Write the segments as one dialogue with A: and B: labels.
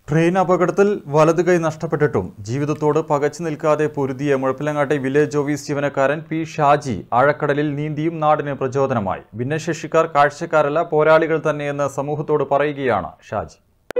A: train അപകടത്തിൽ വലത് കൈ നഷ്ടപ്പെട്ടിട്ടും ജീവിതത്തോട് പകച്ചു നിൽക്കാതെ പൊരുതിയ മുഴപ്പിലങ്ങാട്ടെ വില്ലേജ് ഓഫീസ് ജീവനക്കാരൻ പി ഷാജി ആഴക്കടലിൽ നീന്തിയും നാടിന് പ്രചോദനമായി ഭിന്നശേഷിക്കാർ കാഴ്ചക്കാരല്ല പോരാളികൾ തന്നെയെന്ന് സമൂഹത്തോട് പറയുകയാണ് ഷാജി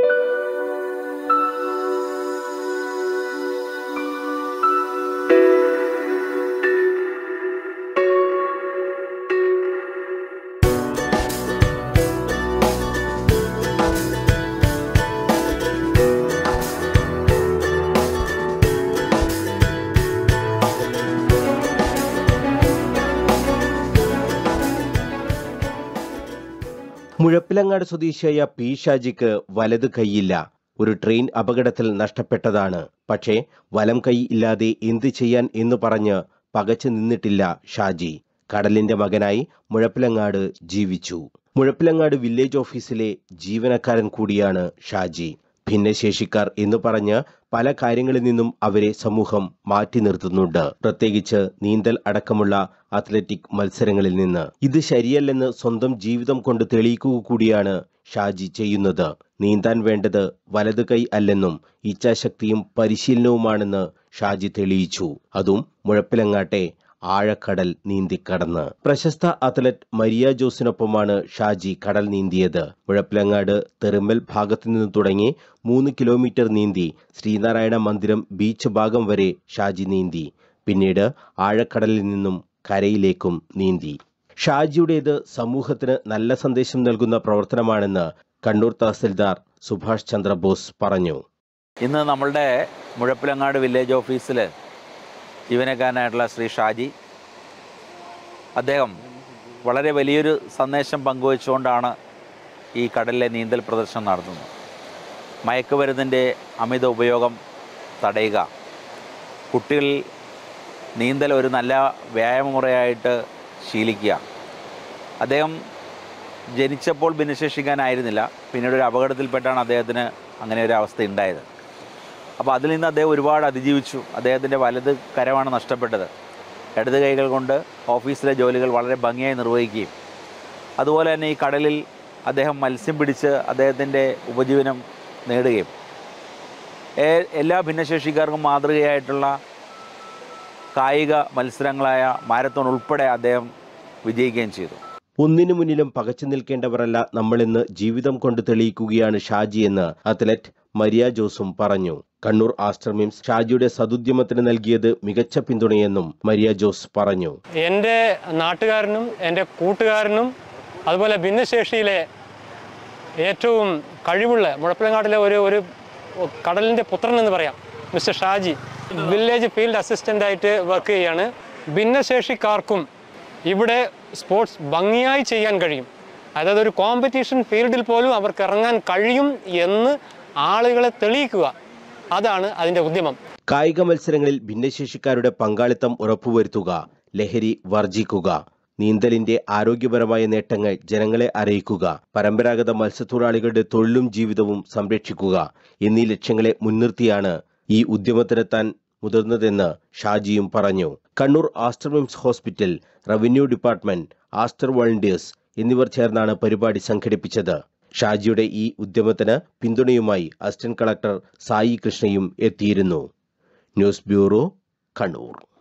B: മുഴപ്പിലങ്ങാട് സ്വദേശിയായ പി ഷാജിക്ക് വലത് കൈയില്ല ഒരു ട്രെയിൻ അപകടത്തിൽ നഷ്ടപ്പെട്ടതാണ് പക്ഷേ വലം കൈ ഇല്ലാതെ എന്ത് ചെയ്യാൻ എന്ന് പറഞ്ഞ് പകച്ചു നിന്നിട്ടില്ല ഷാജി കടലിന്റെ മകനായി മുഴപ്പിലങ്ങാട് ജീവിച്ചു മുഴപ്പിലങ്ങാട് വില്ലേജ് ഓഫീസിലെ ജീവനക്കാരൻ കൂടിയാണ് ഷാജി ഭിന്നശേഷിക്കാർ എന്ന് പറഞ്ഞ് പല കാര്യങ്ങളിൽ നിന്നും അവരെ സമൂഹം മാറ്റി നിർത്തുന്നുണ്ട് പ്രത്യേകിച്ച് നീന്തൽ അടക്കമുള്ള അത്ലറ്റിക് മത്സരങ്ങളിൽ നിന്ന് ഇത് ശരിയല്ലെന്ന് സ്വന്തം ജീവിതം കൊണ്ട് തെളിയിക്കുക കൂടിയാണ് ഷാജി ചെയ്യുന്നത് നീന്താൻ വേണ്ടത് വലത് കൈ അല്ലെന്നും ഇച്ഛാശക്തിയും പരിശീലനവുമാണെന്ന് ഷാജി തെളിയിച്ചു അതും മുഴപ്പിലങ്ങാട്ടെ ആഴക്കടൽ നീന്തിക്കടന്ന് പ്രശസ്ത അത്ലറ്റ് മരിയ ജോസിനൊപ്പമാണ് ഷാജി കടൽ നീന്തിയത് മുഴപ്പിലങ്ങാട് തെറുമ്മൽ ഭാഗത്തു നിന്ന് തുടങ്ങി മൂന്ന് കിലോമീറ്റർ നീന്തി ശ്രീനാരായണ മന്ദിരം ബീച്ച് ഭാഗം വരെ ഷാജി നീന്തി പിന്നീട് ആഴക്കടലിൽ നിന്നും കരയിലേക്കും നീന്തി ഷാജിയുടേത് സമൂഹത്തിന് നല്ല സന്ദേശം നൽകുന്ന പ്രവർത്തനമാണെന്ന് കണ്ണൂർ തഹസിൽദാർ സുഭാഷ് ചന്ദ്രബോസ് പറഞ്ഞു
C: ഇന്ന് നമ്മളുടെ മുഴപ്പിലങ്ങാട് വില്ലേജ് ഓഫീസിൽ ജീവനക്കാരനായിട്ടുള്ള ശ്രീ ഷാജി അദ്ദേഹം വളരെ വലിയൊരു സന്ദേശം പങ്കുവച്ചുകൊണ്ടാണ് ഈ കടലിലെ നീന്തൽ പ്രദർശനം നടത്തുന്നത് മയക്കുമരുന്നിൻ്റെ അമിത ഉപയോഗം തടയുക കുട്ടികൾ നീന്തൽ ഒരു നല്ല വ്യായാമമുറയായിട്ട് ശീലിക്കുക അദ്ദേഹം ജനിച്ചപ്പോൾ ഭിന്നശേഷിക്കാനായിരുന്നില്ല പിന്നീട് ഒരു അപകടത്തിൽപ്പെട്ടാണ് അദ്ദേഹത്തിന് അങ്ങനെ ഒരു അവസ്ഥ ഉണ്ടായത് അപ്പോൾ അതിൽ നിന്ന് അദ്ദേഹം ഒരുപാട് അതിജീവിച്ചു അദ്ദേഹത്തിൻ്റെ വലത് കരമാണ് നഷ്ടപ്പെട്ടത് ഇടത് കൈകൾ കൊണ്ട് ഓഫീസിലെ ജോലികൾ വളരെ ഭംഗിയായി നിർവഹിക്കുകയും അതുപോലെ തന്നെ ഈ കടലിൽ അദ്ദേഹം മത്സ്യം പിടിച്ച് അദ്ദേഹത്തിൻ്റെ ഉപജീവനം നേടുകയും ഏ- എല്ലാ ഭിന്നശേഷിക്കാർക്കും മാതൃകയായിട്ടുള്ള കായിക മത്സരങ്ങളായ മാരത്തോൺ ഉൾപ്പെടെ അദ്ദേഹം വിജയിക്കുകയും ചെയ്തു
B: ഒന്നിനു മുന്നിലും പകച്ചു നിൽക്കേണ്ടവരല്ല നമ്മളിന്ന് ജീവിതം കൊണ്ട് തെളിയിക്കുകയാണ് ഷാജി എന്ന് അത്ലറ്റ് മരിയ ജോസും പറഞ്ഞു കണ്ണൂർ ആസ്റ്റർമിംസ് ഷാജിയുടെ സതുദ്യമത്തിന് നൽകിയത് മികച്ച പിന്തുണയെന്നും മരിയ ജോസ് പറഞ്ഞു
D: എൻ്റെ നാട്ടുകാരനും എൻ്റെ കൂട്ടുകാരനും അതുപോലെ ഭിന്നശേഷിയിലെ ഏറ്റവും കഴിവുള്ള മുഴപ്പിലങ്ങാട്ടിലെ ഒരു ഒരു കടലിൻ്റെ പുത്രൻ എന്ന് പറയാം മിസ്റ്റർ ഷാജി വില്ലേജ് ഫീൽഡ് അസിസ്റ്റൻ്റായിട്ട് വർക്ക് ചെയ്യാണ് ഭിന്നശേഷിക്കാർക്കും ഇവിടെ സ്പോർട്സ് ഭംഗിയായി ചെയ്യാൻ കഴിയും അതായത് ഒരു കോമ്പറ്റീഷൻ ഫീൽഡിൽ പോലും അവർക്ക് ഇറങ്ങാൻ കഴിയും എന്ന് ആളുകളെ തെളിയിക്കുക അതാണ് അതിൻ്റെ ഉദ്യമം
B: കായിക മത്സരങ്ങളിൽ ഭിന്നശേഷിക്കാരുടെ പങ്കാളിത്തം ഉറപ്പുവരുത്തുക ലഹരി വർജിക്കുക നീന്തലിന്റെ ആരോഗ്യപരമായ നേട്ടങ്ങൾ ജനങ്ങളെ അറിയിക്കുക പരമ്പരാഗത മത്സ്യത്തൊഴിലാളികളുടെ തൊഴിലും ജീവിതവും സംരക്ഷിക്കുക എന്നീ ലക്ഷ്യങ്ങളെ മുൻനിർത്തിയാണ് ഈ ഉദ്യമത്തിനെത്താൻ മുതിർന്നതെന്ന് ഷാജിയും പറഞ്ഞു Kannur Aster MIMS hospital revenue department Aster volunteers എന്നിവർ ചേർന്നാണ് പരിപാടി സംഘടിപ്പിച്ചത് ഷാജിയുടെ ഈ ഉദ്യമത്തിന് പിന്തുണയുമായി അസിസ്റ്റന്റ് കളക്ടർ സായി കൃഷ്ണയും എത്തിയിരുന്നു ന്യൂസ് ബ്യൂറോ കണ്ണൂർ